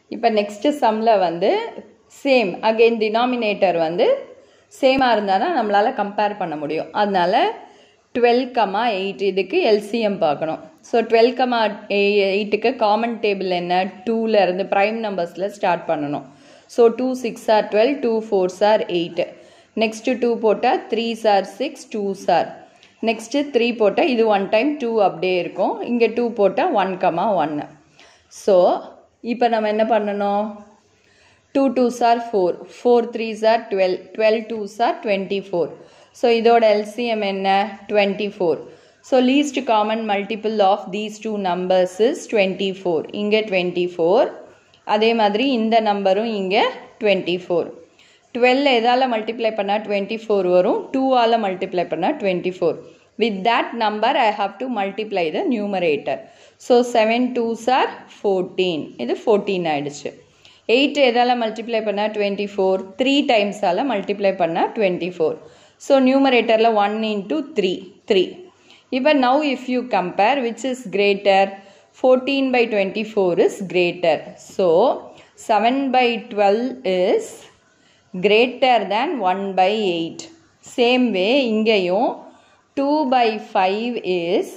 இப்போ நெக்ஸ்ட் சம்மில் வந்து சேம் அகெயின் டினாமினேட்டர் வந்து சேமாக இருந்தால் தான் நம்மளால் கம்பேர் பண்ண முடியும் அதனால டுவெல் கமா எயிட் இதுக்கு எல்சிஎம் பார்க்கணும் ஸோ டுவெல் கமா எயிட்டுக்கு காமன் டேபிள் என்ன டூவில் இருந்து ப்ரைம் நம்பர்ஸில் ஸ்டார்ட் பண்ணணும் so two six are twelve two four are eight next two போட்டால் three are six two are next three போட்டால் இது ஒன் டைம் டூ அப்படியே இருக்கும் இங்கே டூ போட்டால் ஒன் கமா ஒன்று ஸோ இப்போ நம்ம என்ன பண்ணணும் two two are four four three are twelve twelve two are twenty four so இதோட எல்சிஎம் என்ன twenty four so least common multiple of these two numbers is twenty four இங்கே twenty four அதே மாதிரி இந்த நம்பரும் இங்கே டுவெண்ட்டி ஃபோர் டுவெல் எதால் multiply பண்ணால் டுவெண்ட்டி ஃபோர் வரும் டூவால் மல்டிப்ளை பண்ணால் twenty four with that number I have to multiply the numerator so seven two are fourteen இது ஃபோர்டீன் ஆயிடுச்சு எயிட் எதால் மல்டிப்ளை பண்ணால் டுவெண்ட்டி ஃபோர் த்ரீ டைம்ஸால் மல்டிப்ளை பண்ணால் டுவெண்ட்டி ஃபோர் ஸோ நியூமரேட்டரில் ஒன் இன்ட்டு த்ரீ த்ரீ இப்போ now if you compare which is greater fourteen by twenty four is greater so seven by twelve is greater than one by eight same way இங்கேயும் two by five is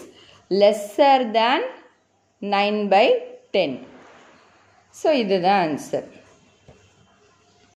lesser than nine by ten so இதுதான் answer